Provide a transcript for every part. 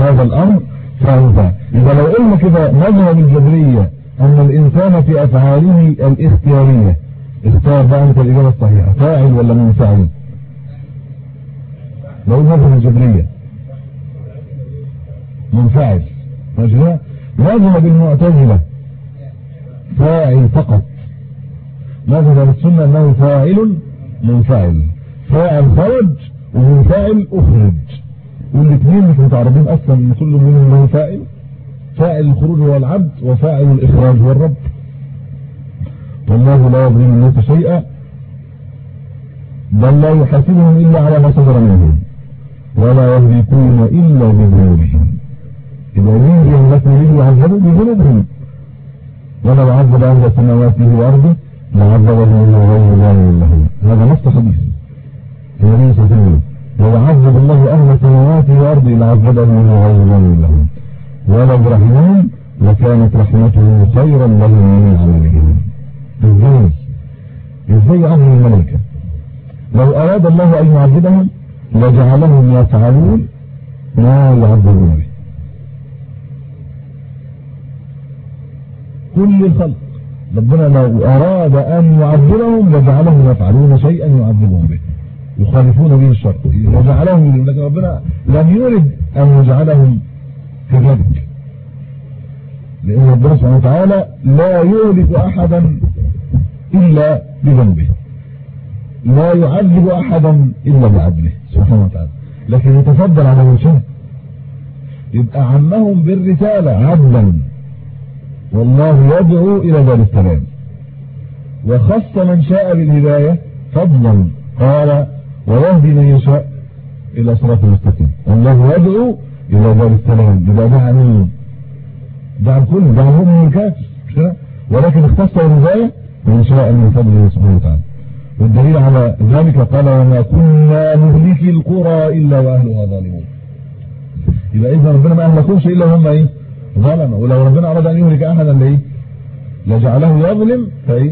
هذا الأمر فأنت إذا لو قلنا كده مذهب الجبرية أن الإنسان في أفعاله الاختيارية اختار بقى أنت الإجابة الصحيحة فاعل ولا منفعل لو مذهب الجبرية منفعل ماشي مذهب المعتزلة فاعل فقط مذهب السنة أنه فاعل منفعل فاعل خرج ومنفعل أخرج والاثنين مش متعرضين أصلا ان كل منهم له فاعل فاعل الخروج هو العبد وفاعل الإخراج هو الرب والله لا يظلم الناس شيئا بل لا يحاسبهم إلا على ما صدر منهم ولا يهلكون إلا بذنوبهم إذا يريد أن يكون يعذبوا بذنوبهم ولو عذب أهل سماواته وأرضه لعذبهم الله غير ظالم لهم هذا نص حديث النبي صلى الله عليه وسلم لو عذب الله أهل سماواته وأرضه لعذبهم الله غير ظالم لهم ولو رحمهم لكانت رحمته خيرا لهم من عملهم ازاي ازاي عظم الملائكة لو أراد الله أن يعذبهم لجعلهم يفعلون ما يعذبون به كل الخلق ربنا لو أراد أن يعذبهم لجعلهم يفعلون شيئا يعذبهم به يخالفون به الشرع وجعلهم لكن ربنا لم يرد أن يجعلهم كذلك لأن ربنا سبحانه وتعالى لا يهلك أحدا إلا بذنبه لا يعذب أحدا إلا بعدله سبحانه وتعالى لكن يتفضل على من شاء يبقى عمهم بالرسالة عدلا والله يدعو إلى دار السلام وخص من شاء بالهداية فضلا قال ويهدي من يشاء إلى صراط المستقيم والله يدعو إلى دار السلام يبقى ده عن ده عن كل ده عن مؤمن الكافر ولكن اختص الهداية من شاء من فضله سبحانه وتعالى والدليل على ذلك قال وما كنا مهلكي القرى إلا وأهلها ظالمون يبقى إذا ربنا ما أهلكوش إلا هم إيه ظلمة ولو ربنا أراد أن يهلك أحدا لإيه لجعله يظلم فإيه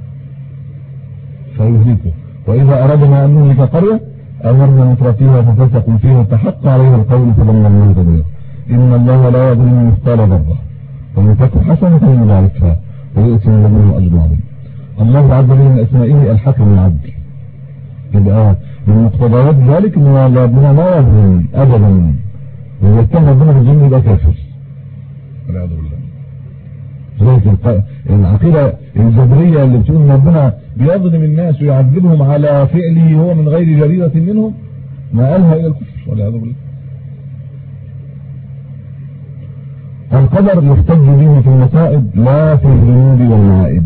فيهلكه وإذا أردنا أن نهلك قرية أمرنا مترفيها ففسقوا فيها فحق عليها القول فضمنا تدميرا إن الله لا يظلم مثقال ذرة ومن تكن حسنة يضاعفها ويؤتي من لدنه أجر عظيم الله عز وجل من أسمائه الحكم العدل يبقى من مقتضيات ذلك ان ربنا لا يظلم ابدا ويتهم ربنا بالظلم يبقى كافر والعياذ بالله لذلك العقيدة الجبرية اللي بتقول ان ربنا بيظلم الناس ويعذبهم على فعله هو من غير جريرة منهم ما قالها الى الكفر والعياذ بالله القدر يحتج به في المصائب لا في الذنوب والمعائب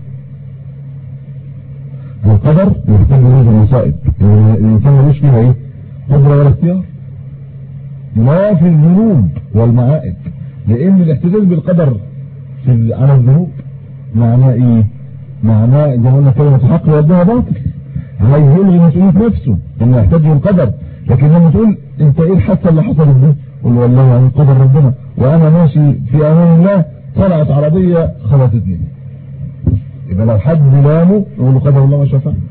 القدر يحتج به في المصائب الانسان ملوش فيها ايه قدرة ولا اختيار لا في الذنوب والمعائب لان الاحتجاج بالقدر في على الذنوب معناه ايه معناه زي ما قلنا كلمه حق ربنا باطل عايز يلغي مسؤوليه نفسه انه يحتاج القدر لكن لما تقول انت ايه الحادثه اللي حصلت دي قول والله يعني قدر ربنا وانا ماشي في امان الله طلعت عربيه خبطتني يبقى لو حد لامه يقول له قدر الله ما شاء فعل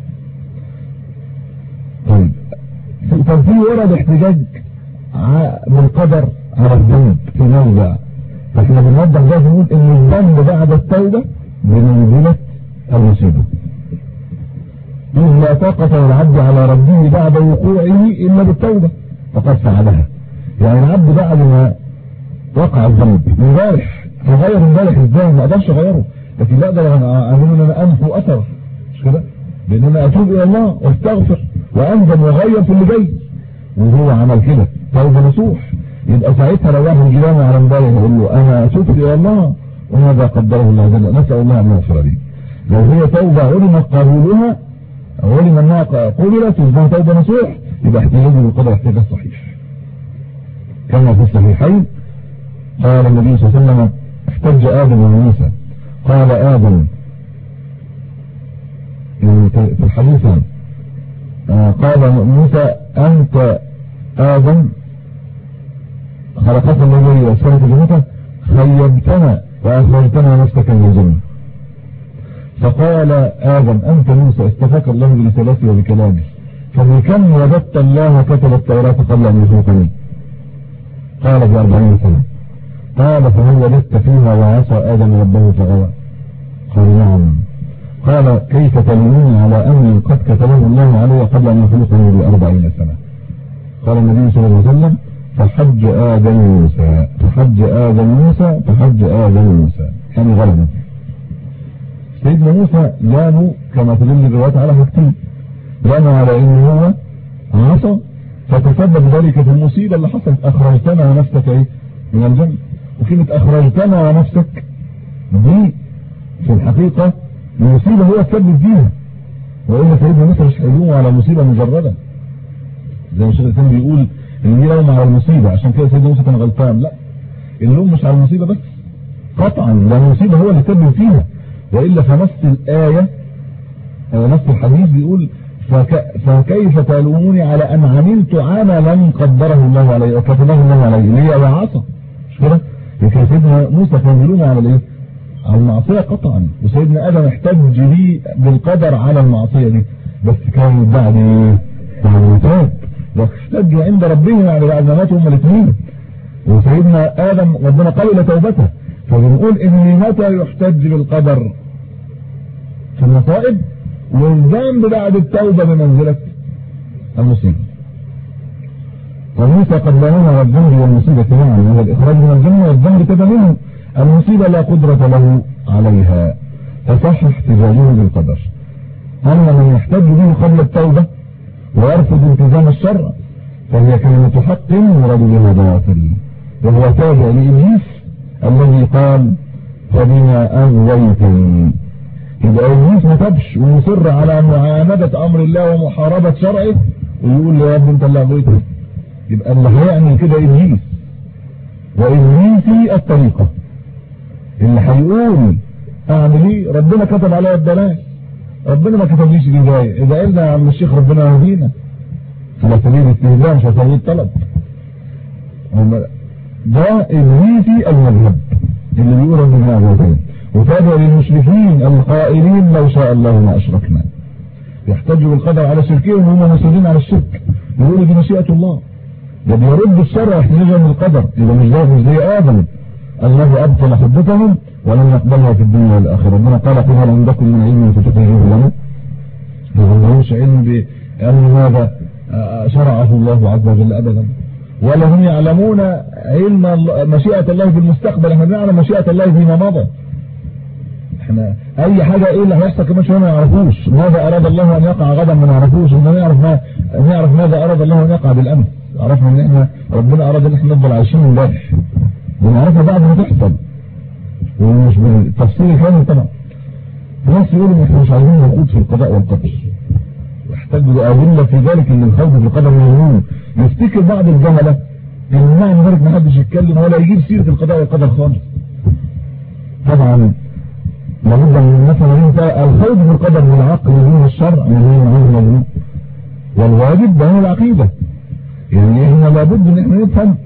طيب طب في ورد احتجاج بالقدر على الذنب في موضع فاحنا بنوضح ده بنقول ان الذنب بعد التوبة بمنزلة المصيبة إن لا طاقة للعبد على ربه بعد وقوعه إلا بالتوبة فقد فعلها يعني العبد بعد ما وقع الذنب امبارح هغير امبارح ازاي ما اقدرش اغيره لكن لا اقدر اقول ان انا امحو اثر مش كده بان انا اتوب الى الله واستغفر واندم واغير في اللي جاي وهو عمل كده توبه نصوح يبقى ساعتها لو واحد جيرانه على امبارح يقول له انا تبت الى الله وماذا قدره الله جل نسال الله ان يغفر لي لو هي توبه علم قبولها علم انها قبلت واسمها توبه نصوح يبقى احتياجه بالقدر احتياج صحيح كما في الصحيحين قال النبي صلى الله عليه وسلم احتج ادم وموسى قال ادم في الحديث قال موسى انت ادم خلقت الله وأسفلت جنتك خيبتنا وأخرجتنا نفسك من الجنة فقال آدم أنت موسى استفاك الله برسالتي وبكلامي فبكم وجدت الله كتب التوراة قبل أن يخلقني قال في أربعين سنة قال فهل وجدت فيها وعصى آدم ربه فغوى قال نعم قال كيف تلوموني على أمر قد كتبه الله علي قبل أن يخلقني بأربعين سنة قال النبي صلى الله عليه وسلم فحج آدم موسى فحج آدم موسى فحج آدم موسى يعني غلبا سيدنا موسى لانوا كما تدل الروايات على حاجتين لانوا على انه هو عصى فتسبب ذلك في المصيبة اللي حصلت اخرجتنا ونفسك ايه من الجنة وكلمة اخرجتنا ونفسك دي في الحقيقة المصيبة هو تسبب فيها وإلا سيدنا موسى مش هيلوم على مصيبة مجردة زي ما الشيخ الإسلام بيقول ان دي لوم على المصيبة عشان كده سيدنا موسى كان غلطان لا اللوم مش على المصيبة بس قطعا ده المصيبة هو اللي تسبب فيها وإلا فنص الآية نص الحديث بيقول فك فكيف تلوموني على أن عملت عملا قدره الله علي وكتبه الله علي اللي هي وعصى مش كده؟ لكن سيدنا موسى كان يلوم على الايه؟ على المعصية قطعا وسيدنا آدم احتج لي بالقدر على المعصية دي بس كان بعد ايه؟ بعد تاب واحتج عند ربهم يعني بعد ما ماتوا هم الاثنين وسيدنا آدم ربنا قبل توبته فبنقول ان متى يحتج بالقدر في المصائب والذنب بعد التوبة بمنزلة المصيبة وموسى قد لهما والذنب والمصيبة معا وهو الإخراج من الجنة والذنب كذا منه المصيبة لا قدرة له عليها فصح احتجاجه بالقدر أما من يحتج به قبل التوبة ويرفض التزام الشرع فهي كلمة حق يراد بها باطل وهو تابع لإبليس الذي قال فبما أغويتني يبقى إبليس ما تبش ومصر على معاندة أمر الله ومحاربة شرعه ويقول له يا ابني أنت اللي أغويتني يبقى اللي هيعمل كده إبليس وإبليسي الطريقة اللي هيقول أعمل إيه ربنا كتب عليا الدلال ربنا ما كتبليش الهداية إذا قلنا يا عم الشيخ ربنا يهدينا على سبيل الاستهزاء مش على سبيل الطلب ده إبليسي المذهب اللي بيقول ربنا أغويتني وتابع للمشركين القائلين لو شاء الله ما أشركنا يحتجوا بالقدر على شركهم وهم مسؤولين على الشرك يقولوا دي مشيئة الله ده بيرد الشرع احتجاجا بالقدر يبقى مش ده مش زي آدم الله أبطل حدتهم ولم يقبلها في الدنيا والآخرة ربنا قال قل هل عندكم من علم فتخرجوه لنا ما لهمش علم بأن هذا شرعه الله عز وجل أبدا ولا هم يعلمون علم مشيئة الله في المستقبل احنا بنعلم مشيئة الله فيما مضى احنا اي حاجة ايه اللي هيحصل كمان شويه ما نعرفوش ماذا اراد الله ان يقع غدا ما نعرفوش ان نعرف ما نعرف ماذا اراد الله ان يقع بالامس عرفنا ان احنا ربنا اراد ان احنا نفضل عايشين امبارح ونعرفها بعد ما تحصل ومش بالتفصيل الكامل طبعا الناس يقولوا ان احنا مش عايزين نخوض في القضاء والقدر يحتاجوا لأدلة في ذلك ان الخوض في القدر مهم يفتكر بعض الجهلة ان معنى ذلك ما حدش يتكلم ولا يجيب سيرة القضاء والقدر خالص طبعا لابد من مثلا انت الخوض في القدر بالعقل دون الشرع من هي معين والواجب ده هو العقيدة يعني احنا لابد ان احنا نفهم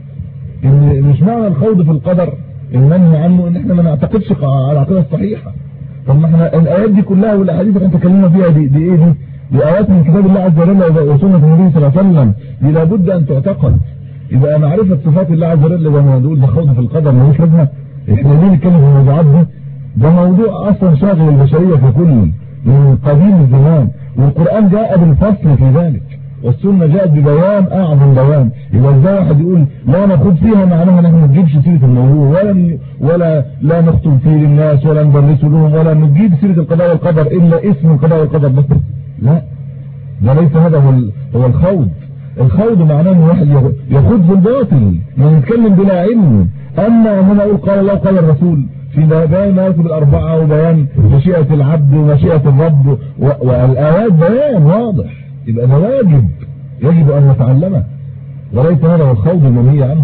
ان مش معنى الخوض في القدر المنهي عنه ان احنا ما نعتقدش على العقيدة الصحيحة طب ما احنا الايات دي كلها والاحاديث اللي احنا اتكلمنا فيها دي, دي ايه دي دي ايات من كتاب الله عز وجل وسنة النبي صلى الله عليه وسلم دي لابد ان تعتقد يبقى معرفة صفات الله عز وجل زي ما نقول ده خوض في القدر ملوش لازمه احنا ليه نتكلم في الموضوعات دي ده موضوع اصلا شاغل البشرية في كل من قديم الزمان والقرآن جاء بالفصل في ذلك والسنة جاءت ببيان اعظم بيان يبقى ازاي واحد يقول لا نخوض فيها معناها ان احنا ما نجيبش سيرة الموضوع ولا ولا لا نخطب فيه للناس ولا ندرسه لهم ولا نجيب سيرة القضاء والقدر الا اسم القضاء والقدر بس لا ده ليس هذا هو هو الخوض الخوض معناه ان واحد يخوض في الباطل يعني يتكلم بلا علم اما هنا اقول قال الله قال الرسول في بيان مراتب الأربعة وبيان مشيئة العبد ومشيئة الرب والآيات بيان واضح يبقى ده واجب يجب أن نتعلمه وليس هذا هو الخوض المنهي عنه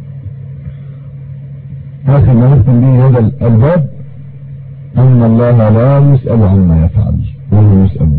آخر ما نختم به هذا الباب أن الله لا يسأل عما يفعل وهم يسألون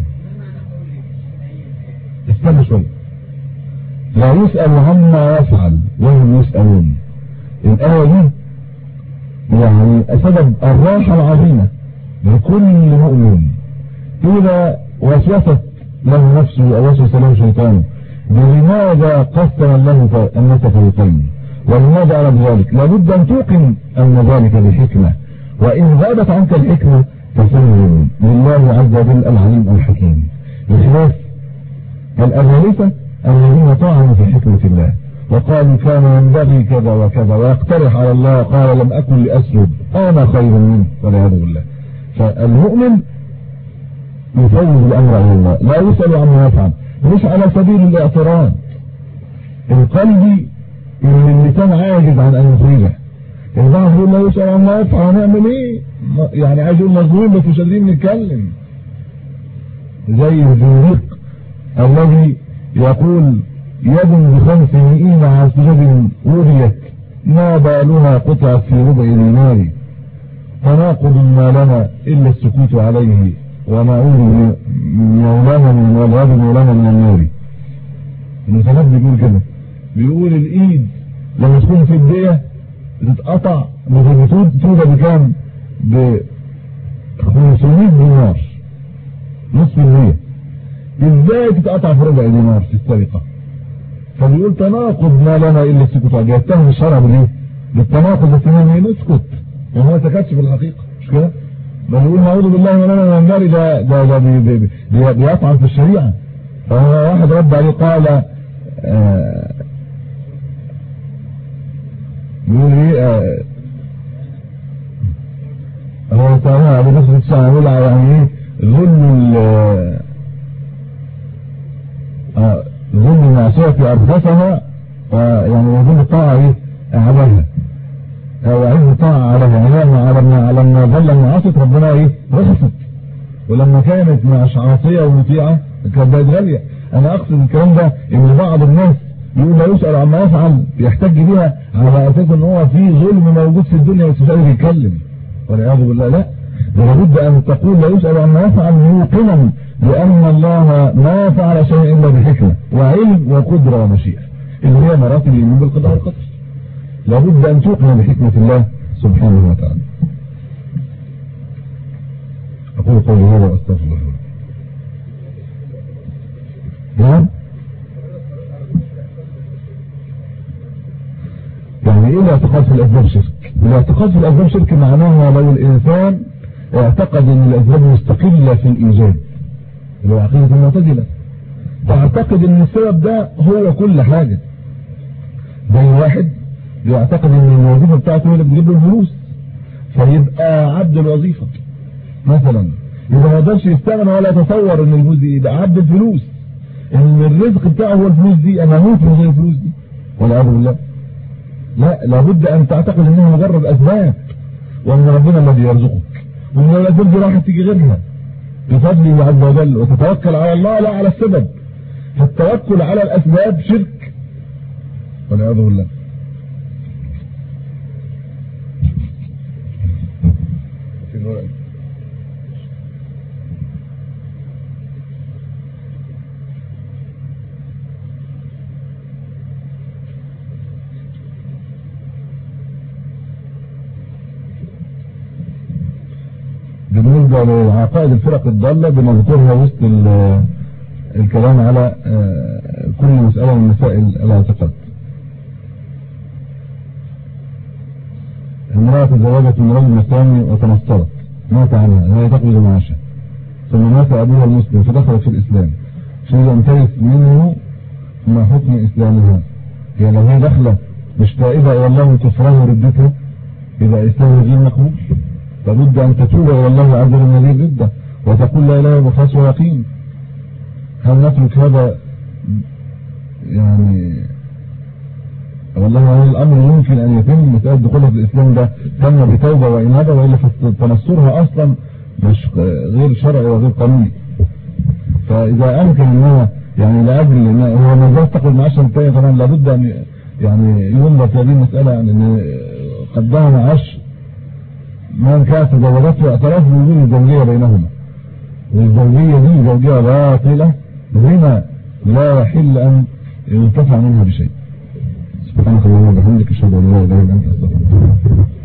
استنى شوية لا يسأل عما يفعل وهم يسألون الآية دي يعني سبب الراحة العظيمة لكل مؤمن إذا وسوست له نفسه أو وسوس له شيطان لماذا قسم الله الناس فريقين ولماذا على ذلك لابد أن توقن أن ذلك بحكمة وإن غابت عنك الحكمة فسلم لله عز وجل العليم الحكيم بخلاف الأغالفة الذين طعنوا في حكمة الله وقالوا كان ينبغي كذا وكذا ويقترح على الله قال لم أكن لأسجد أنا خير منه والعياذ بالله فالمؤمن يفوض الأمر على الله لا يسأل عما يفعل مش على سبيل الاعتراض القلب اللي اللسان عاجز عن أن يخرجه البعض يقول لا يسأل عما يفعل هنعمل ايه يعني عايز يقول مظلوم بس مش قادرين نتكلم زي الزنديق الذي يقول يد بخمس مئين عسجد وريت ما بالها قطعت في ربع دينار تناقض ما لنا إلا السكوت عليه ونعوذ مولانا من والغاب مولانا من النار المتنبي بيقول كده بيقول الايد لما تكون في الدية بتتقطع بتوجد بكام ب 500 دينار نصف المية ازاي تتقطع في ربع دينار في السرقة فبيقول تناقض ما لنا الا السكوت عليه يتهم الشرع بالايه بالتناقض بس ما نسكت وهو ما سكتش في الحقيقة مش كده بل يقول نعوذ بالله من من النار ده ده ده بي بي بي بيطعن في الشريعة فهو واحد رد عليه قال آه يقول ايه آه هو تعالى ابو بكر الساعة يقول يعني ايه ظلم ال ظلم المعصية أرخصها يعني وظلم الطاعة ايه أعبها وعز الطاعة عليها يعني لما لما ظل المعاصي ربنا ايه رخصت ولما كانت مع عاصية ومطيعة كانت بقت غالية انا اقصد الكلام ده ان بعض الناس يقول لا يسأل عما يفعل يحتج بيها على اساس ان هو في ظلم موجود في الدنيا بس مش قادر يتكلم والعياذ بالله لا لابد ان تقول لا يسأل عما يفعل موقنا لان الله ما فعل شيء الا بحكمه وعلم وقدره ومشيئه اللي هي مراتب الايمان بالقضاء والقدر لابد ان توقن بحكمه الله سبحانه وتعالى اقول قولي هذا واستغفر الله نعم يعني ايه الاعتقاد في الاسباب شرك الاعتقاد في الاسباب شرك معناها لو الانسان اعتقد ان الاسباب مستقلة في الايجاد اللي هو عقيدة المعتزلة فاعتقد ان السبب ده هو كل حاجة زي واحد بيعتقد ان الوظيفة بتاعته هي اللي بتجيب له الفلوس فيبقى عبد الوظيفة مثلا يبقى ما يقدرش يستغنى ولا يتصور ان الفلوس دي يبقى عبد الفلوس ان الرزق بتاعه هو الفلوس دي انا اموت من غير الفلوس دي والعياذ بالله لا لابد ان تعتقد انها مجرد اسباب وان ربنا الذي يرزقك وان الاسباب دي راح تيجي غيرها بفضله عز وجل وتتوكل على الله لا على السبب التوكل على الاسباب شرك والعياذ بالله بالنسبة لعقائد الفرق الضالة بنذكرها وسط الكلام على كل مسألة من مسائل الاعتقاد امرأة تزوجت من رجل اسلامي وتنصرت مات عنها وهي تقبض معاشها ثم مات ابوها المسلم فدخلت في الاسلام شيء ان ترث منه ما حكم اسلامها هي لو هي داخله مش تائبه الى الله كفرها وردتها يبقى اسلامها غير مقبول لابد ان تتوب الى الله عز وجل من هذه الرده وتقول لا اله الا الله ويقين هل نترك هذا يعني والله هل الامر يمكن ان يتم مسألة دخولها في الاسلام ده تم بتوبة وانابة والا تنصرها اصلا مش غير شرعي وغير قانوني فاذا امكن انها يعني لاجل ان هو ما زال تقبل معاشا الثاني طبعا لابد ان يعني ينظر في هذه المسألة يعني ان قدها معاش من كانت تزوجته اعتراف بوجود الزوجية بينهما والزوجية دي زوجية باطلة هنا لا يحل ان ينتفع منها بشيء سبحانك اللهم وبحمدك اشهد ان لا اله الا انت استغفرك